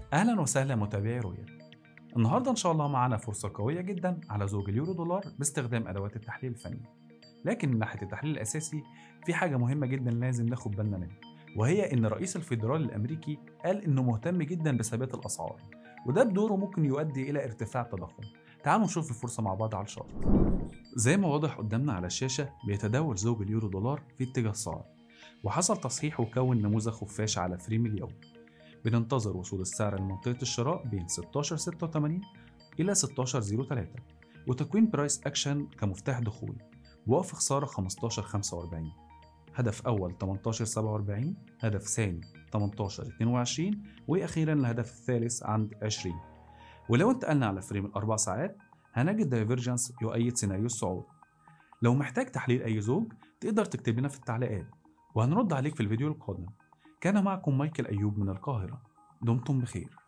أهلا وسهلا متابعي رؤية النهاردة إن شاء الله معنا فرصة قوية جدا على زوج اليورو دولار باستخدام أدوات التحليل الفني لكن من ناحية التحليل الأساسي في حاجة مهمة جدا لازم ناخد بالنا منها وهي إن الرئيس الفيدرالي الأمريكي قال إنه مهتم جدا بثبات الأسعار وده بدوره ممكن يؤدي إلى ارتفاع التضخم تعالوا نشوف الفرصة مع بعض على الشارت زي ما واضح قدامنا على الشاشة بيتداول زوج اليورو دولار في اتجاه صاعد وحصل تصحيح وكون نموذج خفاش على فريم اليوم بننتظر وصول السعر لمنطقة الشراء بين 16.86 إلى 16.03 وتكوين برايس أكشن كمفتاح دخول وقف خسارة 15.45 هدف أول 18.47 هدف ثاني 18.22 وأخيرا الهدف الثالث عند 20 ولو انتقلنا على فريم الأربع ساعات هنجد دايفرجنس يؤيد سيناريو الصعود لو محتاج تحليل أي زوج تقدر تكتب لنا في التعليقات وهنرد عليك في الفيديو القادم كان معكم مايكل أيوب من القاهرة دمتم بخير